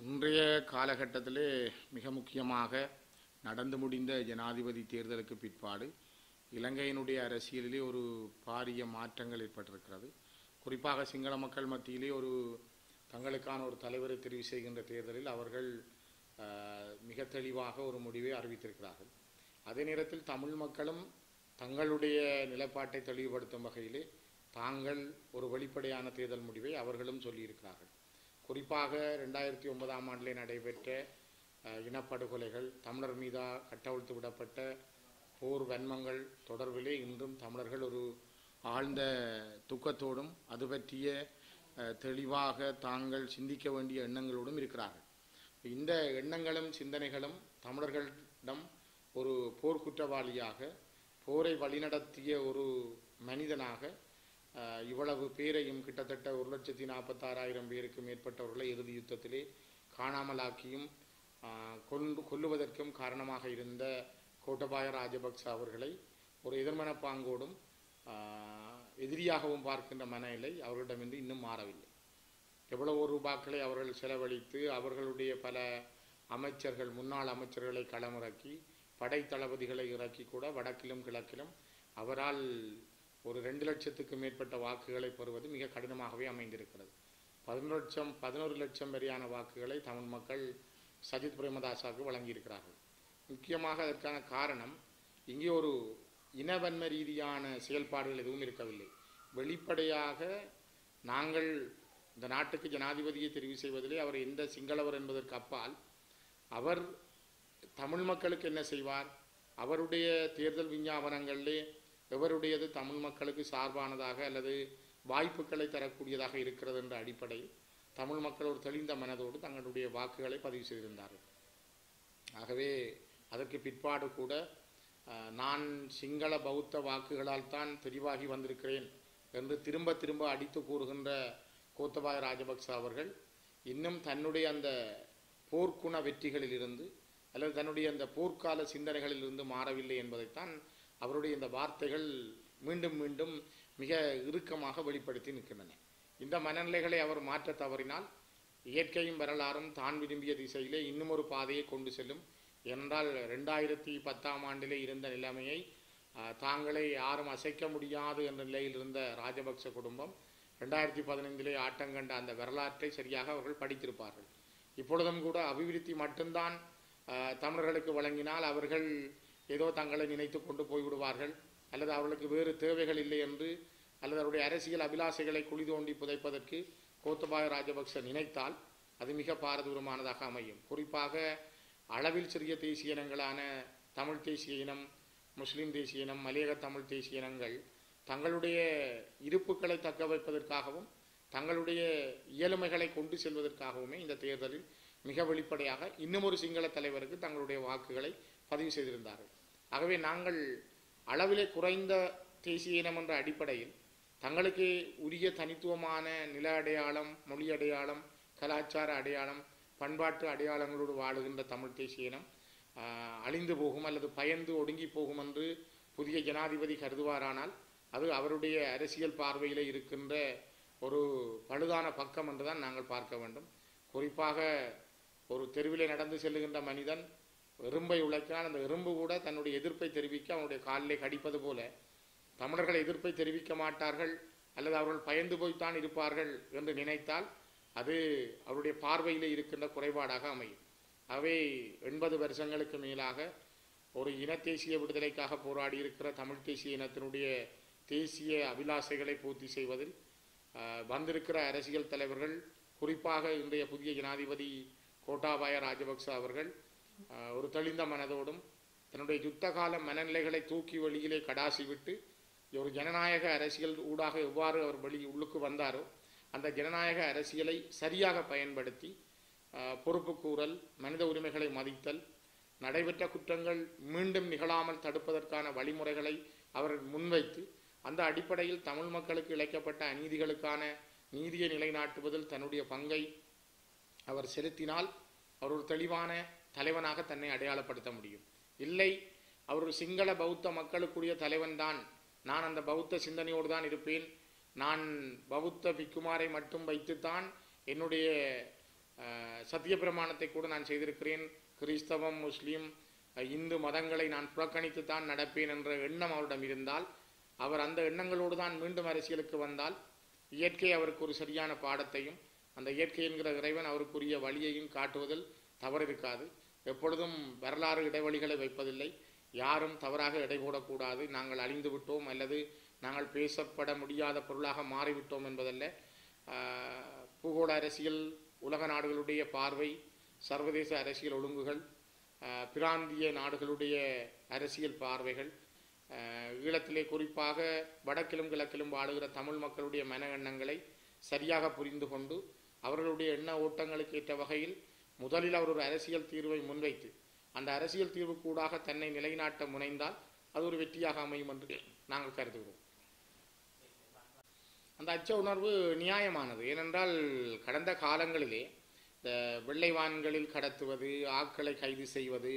இன்றைய காலகட்டத்திலே மிக முக்கியமாக நடந்து முடிந்த ஜனாதிபதி தேர்தலுக்கு பிற்பாடு இலங்கையினுடைய அரசியலிலே ஒரு பாரிய மாற்றங்கள் ஏற்பட்டிருக்கிறது குறிப்பாக சிங்கள மக்கள் மத்தியிலே ஒரு தங்களுக்கான ஒரு தலைவரை தெரிவு செய்கின்ற தேர்தலில் அவர்கள் ஆஹ், மிக தெளிவாக ஒரு முடிவை அறிவித்திருக்கிறார்கள் அதே நேரத்தில் தமிழ் மக்களும் தங்களுடைய நிலைப்பாட்டை தெளிவுபடுத்தும் வகையிலே தாங்கள் ஒரு வெளிப்படையான தேர்தல் முடிவை அவர்களும் சொல்லியிருக்கிறார்கள் குறிப்பாக ரெண்டாயிரத்தி ஒன்பதாம் ஆண்டிலே நடைபெற்ற அஹ், இனப்படுகொலைகள் தமிழர் மீதா கட்டவிழ்த்து விடப்பட்ட போர் வன்மங்கள் தொடர்பிலே இன்றும் தமிழர்கள் ஒரு ஆழ்ந்த துக்கத்தோடும் அது பற்றிய அஹ், தெளிவாக தாங்கள் சிந்திக்க வேண்டிய எண்ணங்களோடும் இருக்கிறார்கள் இந்த எண்ணங்களும் சிந்தனைகளும் தமிழர்களிடம் ஒரு போர்க்குற்றவாளியாக போரை வழிநடத்திய ஒரு மனிதனாக அஹ், இவ்வளவு பேரையும் கிட்டத்தட்ட ஒரு லட்சத்தி நாற்பத்தாறாயிரம் பேருக்கு மேற்பட்டவர்களை இறுதி யுத்தத்திலே காணாமலாக்கியும் அஹ், கொன்று கொல்லுவதற்கும் காரணமாக இருந்த கோட்டபாய ராஜபக்ச அவர்களை ஒரு எதிர்மன பாங்கோடும் அஹ், எதிரியாகவும் பார்க்கின்ற மனநிலை அவர்களிடமிருந்து இன்னும் மாறவில்லை எவ்வளவோ ரூபாக்களை அவர்கள் செலவழித்து அவர்களுடைய பல அமைச்சர்கள் முன்னாள் அமைச்சர்களை களமிறக்கி படை தளபதிகளை இறக்கி கூட வடக்கிலும் கிழக்கிலும் அவரால் ஒரு ரெண்டு லட்சத்துக்கு மேற்பட்ட வாக்குகளை பெறுவது மிக கடினமாகவே அமைந்திருக்கிறது பதினொரு லட்சம் பதினோரு லட்சம் வரையான வாக்குகளை தமிழ் மக்கள் சஜித் பிரேமதாசாவுக்கு வழங்கியிருக்கிறார்கள் முக்கியமாக அதற்கான காரணம் இங்கே ஒரு இனவன்ம ரீதியான செயல்பாடுகள் எதுவும் இருக்கவில்லை வெளிப்படையாக நாங்கள் இந்த நாட்டுக்கு ஜனாதிபதியை தெரிவு செய்வதிலே அவர் எந்த சிங்களவர் என்பதற்கு அப்பால் அவர் தமிழ் மக்களுக்கு என்ன செய்வார் அவருடைய தேர்தல் விஞ்ஞாபனங்களிலே எவருடையது தமிழ் மக்களுக்கு சார்பானதாக அல்லது வாய்ப்புகளை தரக்கூடியதாக இருக்கிறது என்ற அடிப்படையில் தமிழ் மக்கள் ஒரு தெளிந்த மனதோடு தங்களுடைய வாக்குகளை பதிவு செய்திருந்தார்கள் ஆகவே அதற்கு பிற்பாடு கூட அஹ், நான் சிங்கள பௌத்த வாக்குகளால் தான் தெரிவாகி வந்திருக்கிறேன் என்று திரும்ப திரும்ப அடித்து கூறுகின்ற கோத்தபாய ராஜபக்ச அவர்கள் இன்னும் தன்னுடைய அந்த போர்க்குண வெற்றிகளிலிருந்து அல்லது தன்னுடைய அந்த போர்க்கால சிந்தனைகளிலிருந்து மாறவில்லை என்பதைத்தான் அவருடைய இந்த வார்த்தைகள் மீண்டும் மீண்டும் மிக இறுக்கமாக வெளிப்படுத்தி நிற்கின்றன இந்த மனநிலைகளை அவர் மாற்ற தவறினால் இயற்கையும் வரலாறும் தான் விரும்பிய திசையிலே இன்னும் ஒரு பாதையை கொண்டு செல்லும் என்றால் ரெண்டாயிரத்தி பத்தாம் ஆண்டிலே இருந்த நிலைமையை ஆஹ், தாங்களே யாரும் அசைக்க முடியாது என்ற நிலையில் இருந்த ராஜபக்ச குடும்பம் ரெண்டாயிரத்தி பதினைந்திலே ஆட்டங்கண்ட அந்த வரலாற்றை சரியாக அவர்கள் படித்திருப்பார்கள் இப்பொழுதும் கூட அபிவிருத்தி மட்டும்தான் ஆஹ், தமிழர்களுக்கு வழங்கினால் அவர்கள் ஏதோ தங்களை நினைத்து கொண்டு போய்விடுவார்கள் அல்லது அவர்களுக்கு வேறு தேவைகள் இல்லை என்று அல்லது அவருடைய அரசியல் அபிலாஷைகளை குழி தோண்டி புதைப்பதற்கு கோத்தபாய ராஜபக்ச நினைத்தால் அது மிக பாரதூரமானதாக அமையும் குறிப்பாக அளவில் சிறிய தேசிய இனங்களான தமிழ் தேசிய இனம் முஸ்லிம் தேசிய இனம் மலையக தமிழ் தேசிய இனங்கள் தங்களுடைய இருப்புக்களை தக்க வைப்பதற்காகவும் தங்களுடைய இயலுமைகளை கொண்டு செல்வதற்காகவுமே இந்த தேர்தலில் மிக வெளிப்படையாக இன்னும் ஒரு சிங்கள தலைவருக்கு தங்களுடைய வாக்குகளை பதிவு செய்திருந்தார்கள் ஆகவே நாங்கள் அளவிலே குறைந்த தேசிய இனம் என்ற அடிப்படையில் தங்களுக்கு உரிய தனித்துவமான நில அடையாளம் மொழி அடையாளம் கலாச்சார அடையாளம் பண்பாட்டு அடையாளங்களோடு வாழுகின்ற தமிழ் தேசிய இனம் ஆஹ், அழிந்து போகும் அல்லது பயந்து ஒடுங்கி போகும் என்று புதிய ஜனாதிபதி கருதுவாரானால் அது அவருடைய அரசியல் பார்வையில் இருக்கின்ற ஒரு பழுதான பக்கம் என்றுதான் நாங்கள் பார்க்க வேண்டும் குறிப்பாக ஒரு தெருவிலே நடந்து செல்லுகின்ற மனிதன் எறும்பை உழைக்கிறான் அந்த எறும்பு கூட தன்னுடைய எதிர்ப்பை தெரிவிக்க அவனுடைய காலிலே கடிப்பது போல தமிழர்கள் எதிர்ப்பை தெரிவிக்க மாட்டார்கள் அல்லது அவர்கள் பயந்து போய்த்தான் இருப்பார்கள் என்று நினைத்தால் அது அவருடைய பார்வையிலே இருக்கின்ற குறைபாடாக அமையும் அவை எண்பது வருஷங்களுக்கு மேலாக ஒரு இன தேசிய விடுதலைக்காக போராடி இருக்கிற தமிழ் தேசிய இனத்தினுடைய தேசிய அபிலாஷைகளை பூர்த்தி செய்வதில் ஆஹ், வந்திருக்கிற அரசியல் தலைவர்கள் குறிப்பாக இன்றைய புதிய ஜனாதிபதி கோட்டாபாய ராஜபக்ச அவர்கள் ஆஹ், ஒரு தெளிந்த மனதோடும் தன்னுடைய யுத்த கால மனநிலைகளை தூக்கி வெளியிலே கடாசி விட்டு ஒரு ஜனநாயக அரசியல் ஊடாக எவ்வாறு அவர் வெளி உள்ளுக்கு வந்தாரோ அந்த ஜனநாயக அரசியலை சரியாக பயன்படுத்தி ஆஹ், பொறுப்புக்கூறல் மனித உரிமைகளை மதித்தல் நடைபெற்ற குற்றங்கள் மீண்டும் நிகழாமல் தடுப்பதற்கான வழிமுறைகளை அவர் முன்வைத்து அந்த அடிப்படையில் தமிழ் மக்களுக்கு இழைக்கப்பட்ட அநீதிகளுக்கான நீதியை நிலைநாட்டுவதில் தன்னுடைய பங்கை அவர் செலுத்தினால் அவர் ஒரு தெளிவான தலைவனாக தன்னை அடையாளப்படுத்த முடியும் இல்லை அவர் ஒரு சிங்கள பௌத்த மக்களுக்குரிய தலைவன்தான் நான் அந்த பௌத்த சிந்தனையோடு தான் இருப்பேன் நான் பௌத்த பிக்குமாரை மட்டும் வைத்துத்தான் என்னுடைய அஹ், சத்திய பிரமாணத்தை கூட நான் செய்திருக்கிறேன் கிறிஸ்தவம் முஸ்லீம் அஹ், இந்து மதங்களை நான் புறக்கணித்து தான் நடப்பேன் என்ற எண்ணம் அவரிடம் இருந்தால் அவர் அந்த எண்ணங்களோடு தான் மீண்டும் அரசியலுக்கு வந்தால் இயற்கை அவருக்கு ஒரு சரியான பாடத்தையும் அந்த இயற்கை என்கிற இறைவன் அவருக்குரிய வழியையும் காட்டுவதில் தவறு இருக்காது எப்பொழுதும் வரலாறு இடைவெளிகளை வைப்பதில்லை யாரும் தவறாக எடை போடக்கூடாது நாங்கள் அழிந்து விட்டோம் அல்லது நாங்கள் பேசப்பட முடியாத பொருளாக மாறிவிட்டோம் என்பதல்ல ஆஹ், பூகோள அரசியல் உலக நாடுகளுடைய பார்வை சர்வதேச அரசியல் ஒழுங்குகள் ஆஹ், பிராந்திய நாடுகளுடைய அரசியல் பார்வைகள் ஆஹ், ஈழத்திலே குறிப்பாக வடக்கிலும் கிழக்கிலும் வாழுகிற தமிழ் மக்களுடைய மன எண்ணங்களை சரியாக புரிந்து கொண்டு அவர்களுடைய எண்ண ஓட்டங்களுக்கு ஏற்ற வகையில் முதலில் அவர் ஒரு அரசியல் தீர்வை முன்வைத்து அந்த அரசியல் தீர்வுக்கூடாக தன்னை நிலைநாட்ட முனைந்தால் அது ஒரு வெற்றியாக அமையும் என்று நாங்கள் கருதுகிறோம் அந்த அச்ச உணர்வு நியாயமானது ஏனென்றால் கடந்த காலங்களிலே இந்த வெள்ளைவான்களில் கடத்துவது ஆட்களை கைது செய்வது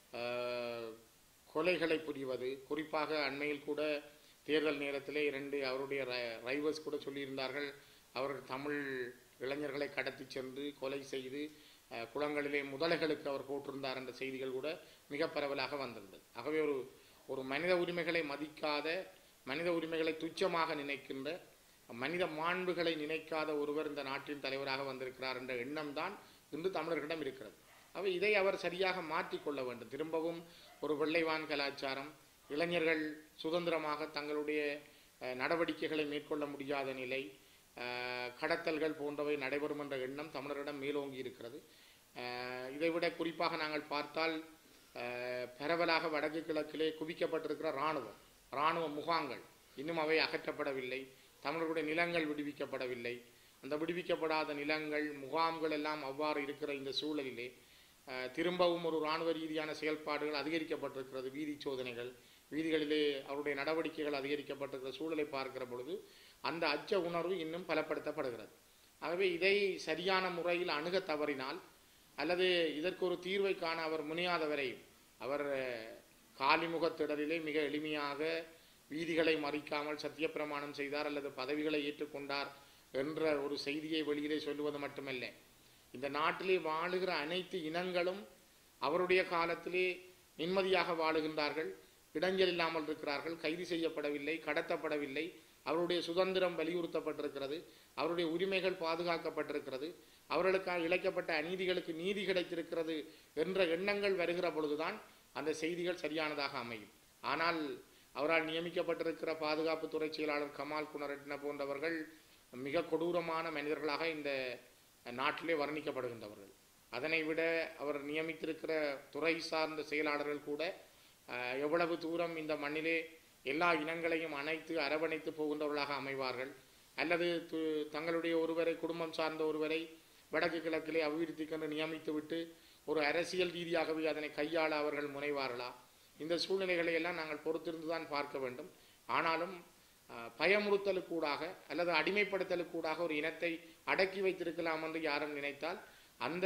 ஆஹ், கொலைகளை புரிவது குறிப்பாக அண்மையில் கூட தேர்தல் நேரத்திலே இரண்டு அவருடைய ரை- ரைவர்ஸ் கூட சொல்லியிருந்தார்கள் அவர் தமிழ் இளைஞர்களை கடத்தி சென்று கொலை செய்து அஹ், குளங்களிலே முதலைகளுக்கு அவர் போட்டிருந்தார் என்ற செய்திகள் கூட மிக பரவலாக வந்திருந்தது ஆகவே ஒரு ஒரு மனித உரிமைகளை மதிக்காத மனித உரிமைகளை துச்சமாக நினைக்கின்ற மனித மாண்புகளை நினைக்காத ஒருவர் இந்த நாட்டின் தலைவராக வந்திருக்கிறார் என்ற எண்ணம் தான் இன்று தமிழர்களிடம் இருக்கிறது அவை இதை அவர் சரியாக மாற்றிக்கொள்ள வேண்டும் திரும்பவும் ஒரு வெள்ளைவான் கலாச்சாரம் இளைஞர்கள் சுதந்திரமாக தங்களுடைய அஹ், நடவடிக்கைகளை மேற்கொள்ள முடியாத நிலை அஹ், கடத்தல்கள் போன்றவை நடைபெறும் என்ற எண்ணம் தமிழரிடம் மேலோங்கி இருக்கிறது அஹ், இதைவிட குறிப்பாக நாங்கள் பார்த்தால் அஹ், பரவலாக வடக்கு கிழக்கிலே குவிக்கப்பட்டிருக்கிற இராணுவம் இராணுவ முகாங்கள் இன்னும் அவை அகற்றப்படவில்லை தமிழர்களுடைய நிலங்கள் விடுவிக்கப்படவில்லை அந்த விடுவிக்கப்படாத நிலங்கள் முகாம்கள் எல்லாம் அவ்வாறு இருக்கிற இந்த சூழலிலே அஹ், திரும்பவும் ஒரு இராணுவ ரீதியான செயல்பாடுகள் அதிகரிக்கப்பட்டிருக்கிறது வீதி சோதனைகள் வீதிகளிலே அவருடைய நடவடிக்கைகள் அதிகரிக்கப்பட்டிருக்கிற சூழலை பார்க்கிற பொழுது அந்த அச்ச உணர்வு இன்னும் பலப்படுத்தப்படுகிறது ஆகவே இதை சரியான முறையில் அணுக தவறினால் அல்லது இதற்கு ஒரு தீர்வை காண அவர் முனையாத வரையும் அவர் அஹ், காலிமுகத்திடலிலே மிக எளிமையாக வீதிகளை மறிக்காமல் சத்தியப்பிரமாணம் செய்தார் அல்லது பதவிகளை ஏற்றுக்கொண்டார் என்ற ஒரு செய்தியை வெளியிலே சொல்லுவது மட்டுமல்ல இந்த நாட்டிலே வாழுகிற அனைத்து இனங்களும் அவருடைய காலத்திலே நிம்மதியாக வாழுகின்றார்கள் இடைஞ்சல் இல்லாமல் இருக்கிறார்கள் கைது செய்யப்படவில்லை கடத்தப்படவில்லை அவருடைய சுதந்திரம் வலியுறுத்தப்பட்டிருக்கிறது அவருடைய உரிமைகள் பாதுகாக்கப்பட்டிருக்கிறது அவர்களுக்காக இழைக்கப்பட்ட அநீதிகளுக்கு நீதி கிடைத்திருக்கிறது என்ற எண்ணங்கள் வருகிற பொழுதுதான் அந்த செய்திகள் சரியானதாக அமையும் ஆனால் அவரால் நியமிக்கப்பட்டிருக்கிற பாதுகாப்புத்துறை செயலாளர் கமால் குணரட்ன போன்றவர்கள் மிக கொடூரமான மனிதர்களாக இந்த நாட்டிலே வர்ணிக்கப்படுகின்றவர்கள் அதனை விட அவர் நியமித்திருக்கிற துறை சார்ந்த செயலாளர்கள் கூட அஹ், எவ்வளவு தூரம் இந்த மண்ணிலே எல்லா இனங்களையும் அணைத்து அரவணைத்து போகின்றவர்களாக அமைவார்கள் அல்லது து- தங்களுடைய ஒருவரை குடும்பம் சார்ந்த ஒருவரை வடக்கு கிழக்கிலே அபிவிருத்திக்கென்று நியமித்துவிட்டு ஒரு அரசியல் ரீதியாகவே அதனை கையாள அவர்கள் முனைவார்களா இந்த சூழ்நிலைகளை எல்லாம் நாங்கள் பொறுத்திருந்து தான் பார்க்க வேண்டும் ஆனாலும் அஹ், பயமுறுத்தலுக்கூடாக அல்லது அடிமைப்படுத்தலுக்கூடாக ஒரு இனத்தை அடக்கி வைத்திருக்கலாம் என்று யாரும் நினைத்தால் அந்த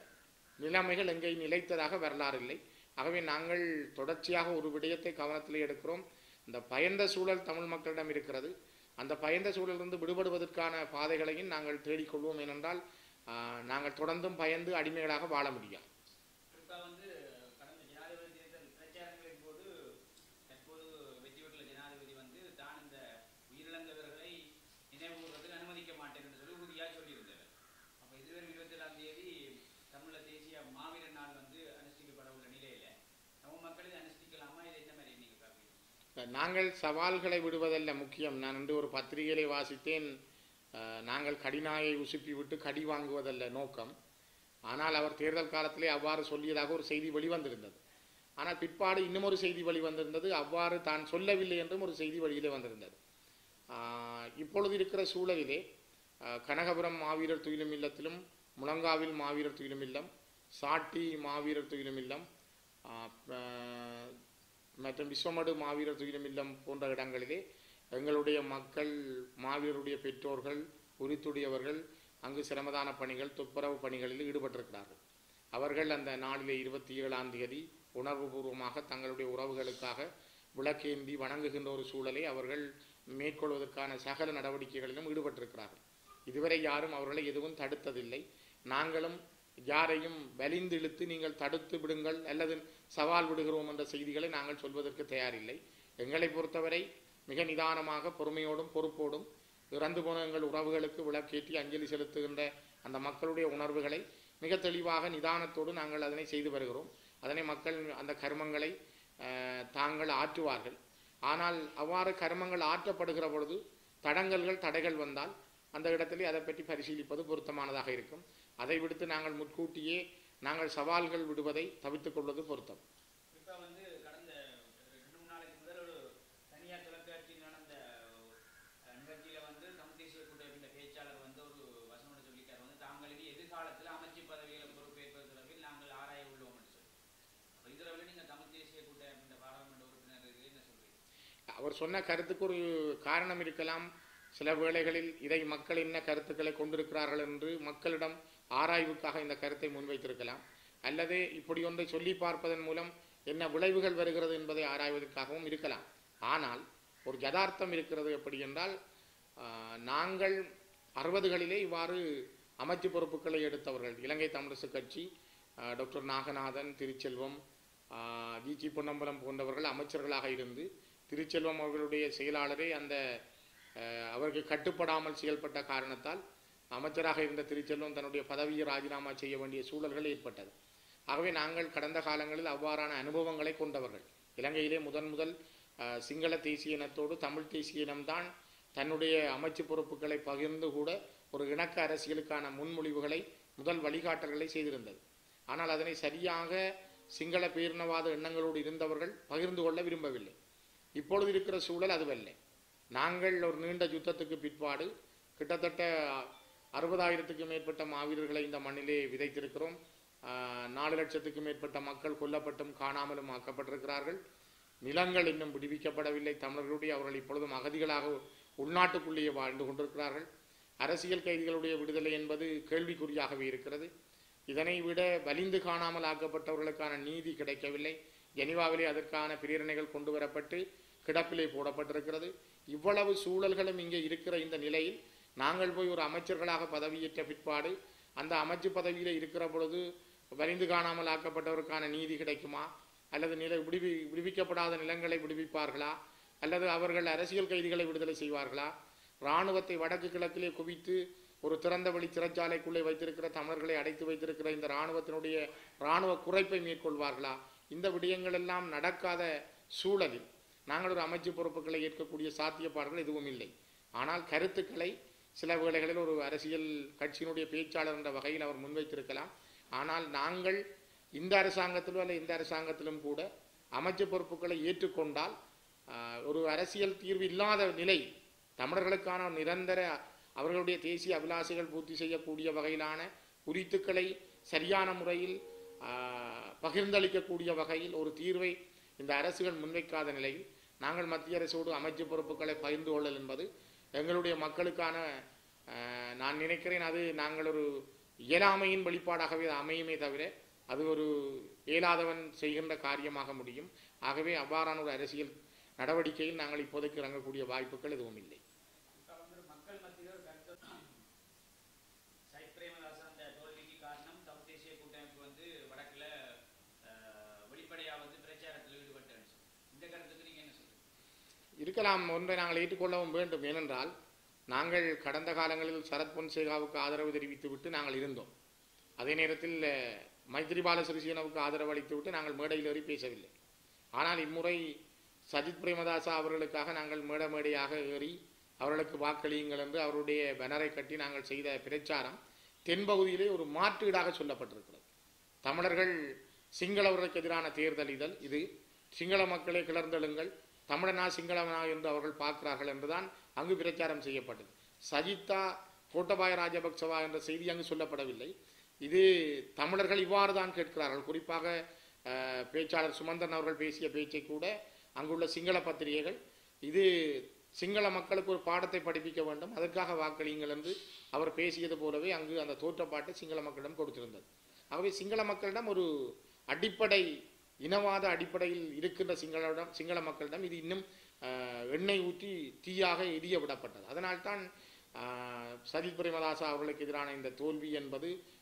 நிலைமைகள் எங்கேயும் நிலைத்ததாக வரலாறு இல்லை ஆகவே நாங்கள் தொடர்ச்சியாக ஒரு விடயத்தை கவனத்தில் எடுக்கிறோம் இந்த பயந்த சூழல் தமிழ் மக்களிடம் இருக்கிறது அந்த பயந்த சூழலிருந்து விடுபடுவதற்கான பாதைகளையும் நாங்கள் தேடிக்கொள்வோம் ஏனென்றால் ஆஹ், நாங்கள் தொடர்ந்தும் பயந்து அடிமைகளாக வாழ முடியாது குறிப்பா வந்து கடந்த ஜனாதிபதி தேர்தல் பிரச்சாரங்களின் போது தற்போது வெற்றி பெற்ற ஜனாதிபதி வந்து தான் இந்த உயிரிழந்த வீரர்களை நினைவுகூர்வதில் அனுமதிக்க மாட்டேன் என்று சொல்லி உறுதியாக சொல்லியிருந்தார் அப்ப இதுவரை இருபத்தி ஏழாம் தேதி தமிழ தேசிய மாவீரர் நாள் வந்து அனுஷ்டிக்கப்பட உள்ள நிலையில நம்ம மக்கள் இதை அனுஷ்டிக்கலாமா இதை என்ன மாதிரி நீங்க பார்க்குறீங்க நாங்கள் சவால்களை விடுவதல்ல முக்கியம் நான் இன்று ஒரு பத்திரிகையிலே வாசித்தேன் அஹ், நாங்கள் கடிநாயை உசுப்பி விட்டு கடி வாங்குவதல்ல நோக்கம் ஆனால் அவர் தேர்தல் காலத்திலே அவ்வாறு சொல்லியதாக ஒரு செய்தி வெளிவந்திருந்தது ஆனால் பிற்பாடு இன்னும் ஒரு செய்தி வெளிவந்திருந்தது அவ்வாறு தான் சொல்லவில்லை என்றும் ஒரு செய்தி வெளியிலே வந்திருந்தது ஆஹ், இப்பொழுது இருக்கிற சூழலிலே ஆஹ், கனகபுரம் மாவீரர் துயிலும் இல்லத்திலும் முழங்காவில் மாவீரர் துயிலும் இல்லம் சாட்டி மாவீரர் துயிலும் இல்லம் ஆஹ், ஆஹ், மற்றும் விஸ்வமடு மாவீரர் துயிலும் இல்லம் போன்ற இடங்களிலே எங்களுடைய மக்கள் மாவீரருடைய பெற்றோர்கள் உரித்துடையவர்கள் அங்கு சிரமதான பணிகள் துப்புரவு பணிகளில் ஈடுபட்டிருக்கிறார்கள் அவர்கள் அந்த நாளிலே இருபத்தி ஏழாம் தேதி உணர்வுபூர்வமாக தங்களுடைய உறவுகளுக்காக விளக்கேந்தி வணங்குகின்ற ஒரு சூழலை அவர்கள் மேற்கொள்வதற்கான சகல நடவடிக்கைகளிலும் ஈடுபட்டிருக்கிறார்கள் இதுவரை யாரும் அவர்களை எதுவும் தடுத்ததில்லை நாங்களும் யாரையும் வலிந்து இழுத்து நீங்கள் தடுத்து விடுங்கள் அல்லது சவால் விடுகிறோம் என்ற செய்திகளை நாங்கள் சொல்வதற்கு தயாரில்லை எங்களை பொறுத்தவரை மிக நிதானமாக பொறுமையோடும் பொறுப்போடும் இறந்து போன எங்கள் உறவுகளுக்கு விளக்கேற்றி அஞ்சலி செலுத்துகின்ற அந்த மக்களுடைய உணர்வுகளை மிக தெளிவாக நிதானத்தோடு நாங்கள் அதனை செய்து வருகிறோம் அதனை மக்கள் அந்த கர்மங்களை அஹ், தாங்கள் ஆற்றுவார்கள் ஆனால் அவ்வாறு கர்மங்கள் ஆற்றப்படுகிற பொழுது தடங்கல்கள் தடைகள் வந்தால் அந்த இடத்திலே அதை பற்றி பரிசீலிப்பது பொருத்தமானதாக இருக்கும் அதை விடுத்து நாங்கள் முன்கூட்டியே நாங்கள் சவால்கள் விடுவதை தவிர்த்துக் கொள்வது பொருத்தம் குறிப்பா வந்து கடந்த ரெண்டு மூணு நாளைக்கு முதல் ஒரு தனியார் தொலைக்காட்சியில் நடந்த அஹ், நிகழ்ச்சியில வந்து தமிழ் தேசிய கூட்டமைப்பின் பேச்சாளர் வந்து ஒரு வசனோட சொல்லிட்டார் வந்து தாங்கள் இனி எதிர்காலத்தில் அமைச்சு பதவிகளை பொறுப்பேற்பது தொடர்பில் நாங்கள் ஆராய உள்ளோம் என்று சொல்லி அப்ப இதுல வந்து நீங்க தமிழ் தேசிய கூட்டமைப்பின் பாராளுமன்ற உறுப்பினருக்கு என்ன சொல்றீங்க அவர் சொன்ன கருத்துக்கு ஒரு காரணம் இருக்கலாம் சில வேளைகளில் இதை மக்கள் என்ன கருத்துக்களை கொண்டிருக்கிறார்கள் என்று மக்களிடம் ஆராய்வுக்காக இந்த கருத்தை முன்வைத்திருக்கலாம் அல்லது இப்படி ஒன்றை சொல்லி பார்ப்பதன் மூலம் என்ன விளைவுகள் வருகிறது என்பதை ஆராய்வதற்காகவும் இருக்கலாம் ஆனால் ஒரு யதார்த்தம் இருக்கிறது எப்படி என்றால் ஆஹ், நாங்கள் அறுபதுகளிலே இவ்வாறு அமைச்சு பொறுப்புகளை எடுத்தவர்கள் இலங்கை தமிழரசு கட்சி ஆஹ், டாக்டர் நாகநாதன் திருச்செல்வம் ஜிஜி பொன்னம்பலம் போன்றவர்கள் அமைச்சர்களாக இருந்து திருச்செல்வம் அவர்களுடைய செயலாளரே அந்த அஹ், அவருக்கு கட்டுப்படாமல் செயல்பட்ட காரணத்தால் அமைச்சராக இருந்த திருச்செல்வம் தன்னுடைய பதவியை ராஜினாமா செய்ய வேண்டிய சூழல்கள் ஏற்பட்டது ஆகவே நாங்கள் கடந்த காலங்களில் அவ்வாறான அனுபவங்களை கொண்டவர்கள் இலங்கையிலே முதன் முதல் அஹ், சிங்கள தேசிய இனத்தோடு தமிழ் தேசிய இனம்தான் தன்னுடைய அமைச்சு பொறுப்புகளை பகிர்ந்து கூட ஒரு இணக்க அரசியலுக்கான முன்மொழிவுகளை முதல் வழிகாட்டல்களை செய்திருந்தது ஆனால் அதனை சரியாக சிங்கள பேரினவாத எண்ணங்களோடு இருந்தவர்கள் பகிர்ந்து கொள்ள விரும்பவில்லை இப்பொழுது இருக்கிற சூழல் அதுவல்ல நாங்கள் ஒரு நீண்ட யுத்தத்துக்கு பிற்பாடு கிட்டத்தட்ட அறுபதாயிரத்துக்கு மேற்பட்ட மாவீரர்களை இந்த மண்ணிலே விதைத்திருக்கிறோம் ஆஹ், நாலு லட்சத்துக்கு மேற்பட்ட மக்கள் கொல்லப்பட்டும் காணாமலும் ஆக்கப்பட்டிருக்கிறார்கள் நிலங்கள் இன்னும் விடுவிக்கப்படவில்லை தமிழர்களுடைய அவர்கள் இப்பொழுதும் அகதிகளாக உள்நாட்டுக்குள்ளேயே வாழ்ந்து கொண்டிருக்கிறார்கள் அரசியல் கைதிகளுடைய விடுதலை என்பது கேள்விக்குறியாகவே இருக்கிறது இதனை விட வலிந்து காணாமல் ஆக்கப்பட்டவர்களுக்கான நீதி கிடைக்கவில்லை ஜெனீவாவிலே அதற்கான பிரேரணைகள் கொண்டு வரப்பட்டு கிடப்பிலே போடப்பட்டிருக்கிறது இவ்வளவு சூழல்களும் இங்கே இருக்கிற இந்த நிலையில் நாங்கள் போய் ஒரு அமைச்சர்களாக பதவியேற்ற பிற்பாடு அந்த அமைச்சு பதவியில் இருக்கிற பொழுது வலிந்து காணாமல் ஆக்கப்பட்டவருக்கான நீதி கிடைக்குமா அல்லது நில விடுவி விடுவிக்கப்படாத நிலங்களை விடுவிப்பார்களா அல்லது அவர்கள் அரசியல் கைதிகளை விடுதலை செய்வார்களா இராணுவத்தை வடக்கு கிழக்கிலே குவித்து ஒரு திறந்த வழி சிறைச்சாலைக்குள்ளே வைத்திருக்கிற தமிழர்களை அடைத்து வைத்திருக்கிற இந்த இராணுவத்தினுடைய இராணுவ குறைப்பை மேற்கொள்வார்களா இந்த விடயங்கள் எல்லாம் நடக்காத சூழலில் நாங்கள் ஒரு அமைச்சு பொறுப்புகளை ஏற்கக்கூடிய சாத்தியப்பாடுகள் எதுவும் இல்லை ஆனால் கருத்துக்களை சில வேளைகளில் ஒரு அரசியல் கட்சியினுடைய பேச்சாளர் என்ற வகையில் அவர் முன்வைத்திருக்கலாம் ஆனால் நாங்கள் இந்த அரசாங்கத்திலும் அல்ல இந்த அரசாங்கத்திலும் கூட அமைச்சு பொறுப்புகளை ஏற்றுக்கொண்டால் ஆஹ், ஒரு அரசியல் தீர்வு இல்லாத நிலை தமிழர்களுக்கான நிரந்தர அவர்களுடைய தேசிய அபிலாஷைகள் பூர்த்தி செய்யக்கூடிய வகையிலான குறித்துக்களை சரியான முறையில் ஆஹ், பகிர்ந்தளிக்கக்கூடிய வகையில் ஒரு தீர்வை இந்த அரசுகள் முன்வைக்காத நிலையில் நாங்கள் மத்திய அரசோடு அமைச்சு பொறுப்புகளை பகிர்ந்து கொள்ளல் என்பது எங்களுடைய மக்களுக்கான ஆஹ், நான் நினைக்கிறேன் அது நாங்கள் ஒரு இயலாமையின் வெளிப்பாடாகவே அது அமையுமே தவிர அது ஒரு இயலாதவன் செய்கின்ற காரியமாக முடியும் ஆகவே அவ்வாறான ஒரு அரசியல் நடவடிக்கையில் நாங்கள் இப்போதைக்கு இறங்கக்கூடிய வாய்ப்புகள் எதுவும் இல்லை இப்ப வந்து மக்கள் மத்தியில் ஒரு கருத்து சைத் பிரேமதாஸ் அந்த தோல்விக்கு காரணம் தமிழ் தேசிய கூட்டமைப்பு வந்து வடக்குல அஹ், வெளிப்படையா வந்து பிரச்சாரத்தில் ஈடுபட்டேன்னு சொல்லி. இந்த கருத்துக்கு நீங்க என்ன சொல்றீங்க இருக்கலாம் ஒன்றை நாங்கள் ஏற்றுக்கொள்ளவும் வேண்டும் ஏனென்றால் நாங்கள் கடந்த காலங்களில் சரத் பொன்சேகாவுக்கு ஆதரவு தெரிவித்துவிட்டு நாங்கள் இருந்தோம் அதே நேரத்தில் அஹ், மைத்ரிபால சிறிசேனவுக்கு ஆதரவு அளித்துவிட்டு நாங்கள் மேடையில் ஏறி பேசவில்லை ஆனால் இம்முறை சஜித் பிரேமதாசா அவர்களுக்காக நாங்கள் மேடை மேடையாக ஏறி அவர்களுக்கு வாக்களியுங்கள் என்று அவருடைய பேனரை கட்டி நாங்கள் செய்த பிரச்சாரம் தென்பகுதியிலே ஒரு மாற்றீடாக சொல்லப்பட்டிருக்கிறது தமிழர்கள் சிங்களவர்களுக்கு எதிரான தேர்தல் இதழ் இது சிங்கள மக்களை கிளர்ந்தெழுங்கள் தமிழனா சிங்களவனா என்று அவர்கள் பார்க்கிறார்கள் என்றுதான் அங்கு பிரச்சாரம் செய்யப்பட்டது சஜித்தா கோட்டபாய ராஜபக்சவா என்ற செய்தி அங்கு சொல்லப்படவில்லை இது தமிழர்கள் இவ்வாறு தான் கேட்கிறார்கள் குறிப்பாக அஹ், பேச்சாளர் சுமந்தன் அவர்கள் பேசிய பேச்சை கூட அங்குள்ள சிங்கள பத்திரிகைகள் இது சிங்கள மக்களுக்கு ஒரு பாடத்தை படிப்பிக்க வேண்டும் அதற்காக வாக்களியுங்கள் என்று அவர் பேசியது போலவே அங்கு அந்த தோற்றப்பாட்டை சிங்கள மக்களிடம் கொடுத்திருந்தது ஆகவே சிங்கள மக்களிடம் ஒரு அடிப்படை இனவாத அடிப்படையில் இருக்கின்ற சிங்களிடம் சிங்கள மக்களிடம் இது இன்னும் ஆஹ், எண்ணெய் ஊற்றி தீயாக எரிய விடப்பட்டது அதனால்தான் ஆஹ், சஜித் பிரேமதாசா அவர்களுக்கு எதிரான இந்த தோல்வி என்பது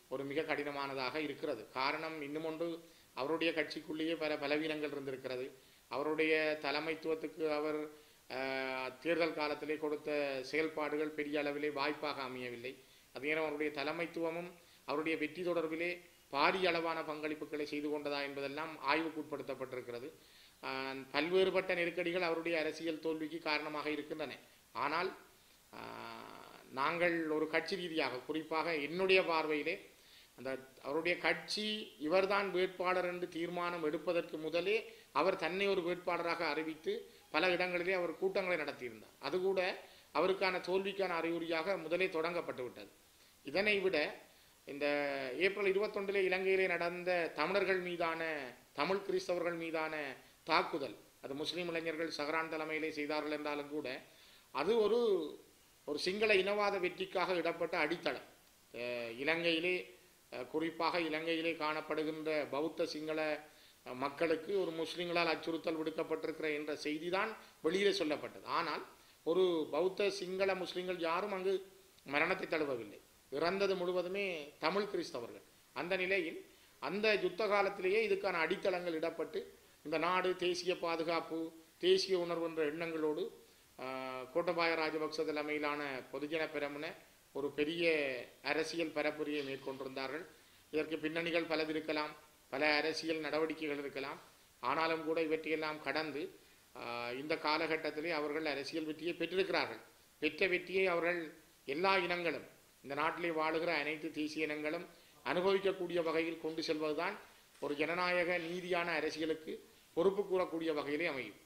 ஒரு மிக கடினமானதாக இருக்கிறது காரணம் இன்னும் ஒன்று அவருடைய கட்சிக்குள்ளேயே பல பலவீனங்கள் இருந்திருக்கிறது அவருடைய தலைமைத்துவத்துக்கு அவர் ஆஹ், தேர்தல் காலத்திலே கொடுத்த செயல்பாடுகள் பெரிய அளவிலே வாய்ப்பாக அமையவில்லை அதே நேரம் அவருடைய தலைமைத்துவமும் அவருடைய வெற்றி தொடர்பிலே பாரிய அளவான பங்களிப்புகளை செய்து கொண்டதா என்பதெல்லாம் ஆய்வுக்கு உட்படுத்தப்பட்டிருக்கிறது ஆஹ், பல்வேறுபட்ட நெருக்கடிகள் அவருடைய அரசியல் தோல்விக்கு காரணமாக இருக்கின்றன ஆனால் ஆஹ், நாங்கள் ஒரு கட்சி ரீதியாக குறிப்பாக என்னுடைய பார்வையிலே அந்த அவருடைய கட்சி இவர்தான் வேட்பாளர் என்று தீர்மானம் எடுப்பதற்கு முதலே அவர் தன்னை ஒரு வேட்பாளராக அறிவித்து பல இடங்களிலே அவர் கூட்டங்களை நடத்தியிருந்தார் அது கூட அவருக்கான தோல்விக்கான அறிகுறியாக முதலே தொடங்கப்பட்டு விட்டது இதனை விட இந்த ஏப்ரல் இருபத்தொன்றிலே இலங்கையிலே நடந்த தமிழர்கள் மீதான தமிழ் கிறிஸ்தவர்கள் மீதான தாக்குதல் அது முஸ்லீம் இளைஞர்கள் சஹரான் தலைமையிலே செய்தார்கள் என்றாலும் கூட அது ஒரு ஒரு சிங்கள இனவாத வெற்றிக்காக இடப்பட்ட அடித்தளம் அஹ் இலங்கையிலே அஹ் குறிப்பாக இலங்கையிலே காணப்படுகின்ற பௌத்த சிங்கள அஹ், மக்களுக்கு ஒரு முஸ்லிம்களால் அச்சுறுத்தல் விடுக்கப்பட்டிருக்கிற என்ற செய்தி தான் வெளியிலே சொல்லப்பட்டது ஆனால் ஒரு பௌத்த சிங்கள முஸ்லிம்கள் யாரும் அங்கு மரணத்தை தழுவவில்லை இறந்தது முழுவதுமே தமிழ் கிறிஸ்தவர்கள் அந்த நிலையில் அந்த யுத்த காலத்திலேயே இதுக்கான அடித்தளங்கள் இடப்பட்டு இந்த நாடு தேசிய பாதுகாப்பு தேசிய உணர்வு என்ற எண்ணங்களோடு ஆஹ், கோட்டபாய ராஜபக்ச தலைமையிலான பொதுஜன பெரமுன ஒரு பெரிய அரசியல் பரப்புரையை மேற்கொண்டிருந்தார்கள் இதற்கு பின்னணிகள் பலது இருக்கலாம் பல அரசியல் நடவடிக்கைகள் இருக்கலாம் ஆனாலும் கூட இவற்றையெல்லாம் கடந்து ஆஹ், இந்த காலகட்டத்திலே அவர்கள் அரசியல் வெற்றியை பெற்றிருக்கிறார்கள் பெற்ற வெற்றியை அவர்கள் எல்லா இனங்களும் இந்த நாட்டிலே வாழுகிற அனைத்து தேசிய இனங்களும் அனுபவிக்கக்கூடிய வகையில் கொண்டு செல்வதுதான் ஒரு ஜனநாயக நீதியான அரசியலுக்கு பொறுப்பு கூறக்கூடிய வகையிலே அமையும்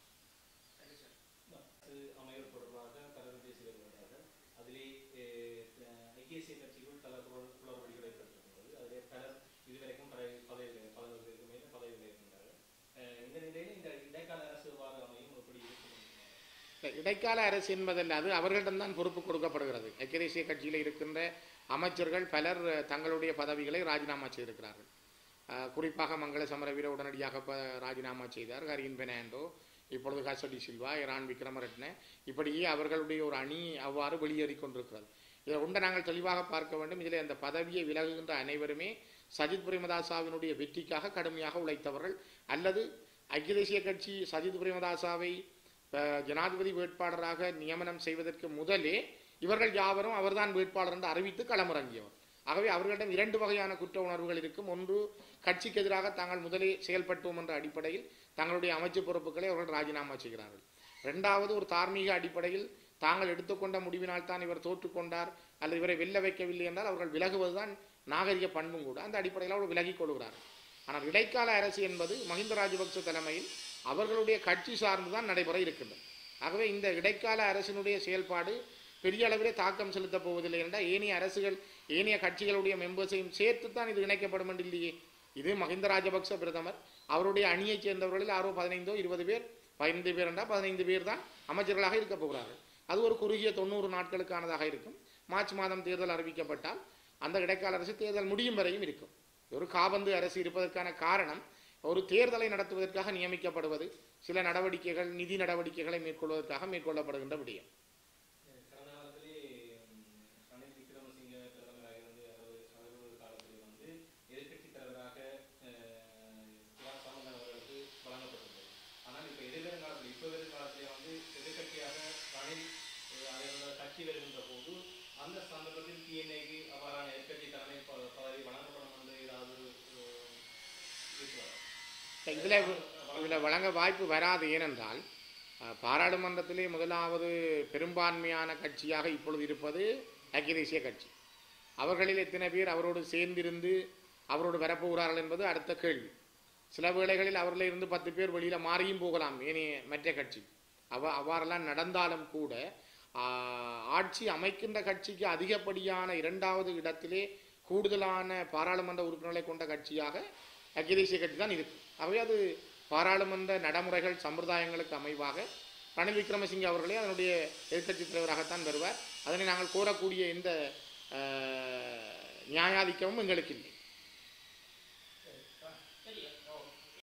அரசு அமைவது தொடர்பாக பலரும் பேசி வருகிறார்கள் அதிலே அஹ், அஹ், ஐக்கிய தேசிய கட்சிக்குள் பல குளறு- குளறுபடிகள் ஏற்பட்டிருக்கிறது அதிலே பலர் இதுவரைக்கும் பதவி பதவியில் பதவிகளுக்கு மேலே பதவியில் இருக்கின்றார்கள் அஹ், இந்த நிலையில் இந்த இடைக்கால அரசு எவ்வாறு அமையும் எப்படி இருக்கும் இல்ல, இடைக்கால அரசு என்பதல்ல அது அவர்களிடம்தான் பொறுப்பு கொடுக்கப்படுகிறது ஐக்கிய தேசிய கட்சியில் இருக்கின்ற அமைச்சர்கள் பலர் அஹ், தங்களுடைய பதவிகளை ராஜினாமா செய்திருக்கிறார்கள் அஹ், குறிப்பாக மங்கள சமரவீர உடனடியாக ப ராஜினாமா செய்தார் ஹரின் பெர்னாண்டோ இப்பொழுது கசடி சில்வா இரான் விக்ரமரட்ன இப்படியே அவர்களுடைய ஒரு அணி அவ்வாறு வெளியேறி கொண்டிருக்கிறது இதை ஒன்றை நாங்கள் தெளிவாக பார்க்க வேண்டும் இதில் அந்த பதவியை விலகுகின்ற அனைவருமே சஜித் பிரேமதாசாவினுடைய வெற்றிக்காக கடுமையாக உழைத்தவர்கள் அல்லது ஐக்கிய தேசிய கட்சி சஜித் பிரேமதாசாவை அஹ், ஜனாதிபதி வேட்பாளராக நியமனம் செய்வதற்கு முதலே இவர்கள் யாவரும் அவர்தான் வேட்பாளர் என்று அறிவித்து களமிறங்கியவர் ஆகவே அவர்களிடம் இரண்டு வகையான குற்ற உணர்வுகள் இருக்கும் ஒன்று கட்சிக்கு எதிராக தாங்கள் முதலே செயல்பட்டோம் என்ற அடிப்படையில் தங்களுடைய அமைச்சு பொறுப்புகளை அவர்கள் ராஜினாமா செய்கிறார்கள் இரண்டாவது ஒரு தார்மீக அடிப்படையில் தாங்கள் எடுத்துக்கொண்ட முடிவினால் தான் இவர் தோற்றுக்கொண்டார் அல்லது இவரை வெல்ல வைக்கவில்லை என்றால் அவர்கள் விலகுவதுதான் நாகரிக பண்பும் கூட அந்த அடிப்படையில் அவர்கள் விலகிக் கொள்கிறார்கள் ஆனால் இடைக்கால அரசு என்பது மஹிந்த ராஜபக்ச தலைமையில் அவர்களுடைய கட்சி சார்ந்துதான் நடைபெற இருக்கின்றது ஆகவே இந்த இடைக்கால அரசினுடைய செயல்பாடு பெரிய அளவிலே தாக்கம் செலுத்தப் போவதில்லை என்றால் ஏனைய அரசுகள் ஏனைய கட்சிகளுடைய மெம்பர்ஸையும் சேர்த்து தான் இது இணைக்கப்படும் என்று இல்லையே இது மஹிந்த ராஜபக்ச பிரதமர் அவருடைய அணியைச் சேர்ந்தவர்களில் ஆறோ பதினைந்தோ இருபது பேர் பதினைந்து பேர் என்றால் பதினைந்து பேர் தான் அமைச்சர்களாக இருக்க போகிறார்கள் அது ஒரு குறுகிய தொண்ணூறு நாட்களுக்கானதாக இருக்கும் மார்ச் மாதம் தேர்தல் அறிவிக்கப்பட்டால் அந்த இடைக்கால அரசு தேர்தல் முடியும் வரையும் இருக்கும் ஒரு காபந்து அரசு இருப்பதற்கான காரணம் ஒரு தேர்தலை நடத்துவதற்காக நியமிக்கப்படுவது சில நடவடிக்கைகள் நிதி நடவடிக்கைகளை மேற்கொள்வதற்காக மேற்கொள்ளப்படுகின்ற விடயம் கடந்த காலத்திலே ம், ரணில் விக்ரமசிங்க பிரதமராக இருந்து அவர் அவர்கள் காலத்திலே வந்து எதிர்க்கட்சி தலைவராக அஹ், இரா சாமந்தன் அவர்களுக்கு வழங்கப்பட்டிருந்தது ஆனால் இப்போ எதிர்வரும் காலத்தில் இப்போ வரும் காலத்திலே வந்து எதிர்க்கட்சியாக ரணில் அஹ், அதனோட கட்சி வருகின்ற போது அந்த சந்தர்ப்பத்தில் டிஎன்ஏக்கு அவ்வாறான எதிர்க்கட்சி தலைமை ப- பதவி வழங்கப்படும் என்று ஏதாவது அஹ், இருக்கிறதா? இதில் இதில் வழங்க வாய்ப்பு வராது ஏனென்றால் அஹ், பாராளுமன்றத்திலே முதலாவது பெரும்பான்மையான கட்சியாக இப்பொழுது இருப்பது ஐக்கிய தேசிய கட்சி அவர்களில் எத்தனை பேர் அவரோடு சேர்ந்திருந்து அவரோடு வரப்போகிறார்கள் என்பது அடுத்த கேள்வி சில வேளைகளில் அவர்களில் இருந்து பத்து பேர் வெளியில் மாறியும் போகலாம் ஏனைய மற்ற கட்சி அவ அவ்வாறெல்லாம் நடந்தாலும் கூட ஆஹ், ஆட்சி அமைக்கின்ற கட்சிக்கு அதிகப்படியான இரண்டாவது இடத்திலே கூடுதலான பாராளுமன்ற உறுப்பினர்களை கொண்ட கட்சியாக ஐக்கிய தேசிய கட்சி தான் இருக்கு ஆகவே அது பாராளுமன்ற நடைமுறைகள் சம்பிரதாயங்களுக்கு அமைவாக ரணில் விக்ரமசிங்கே அவர்களே அதனுடைய எதிர்க்கட்சி தலைவராகத்தான் வருவார் அதனை நாங்கள் கோரக்கூடிய எந்த ஆஹ், நியாயாதிக்கமும் எங்களுக்கு இல்லை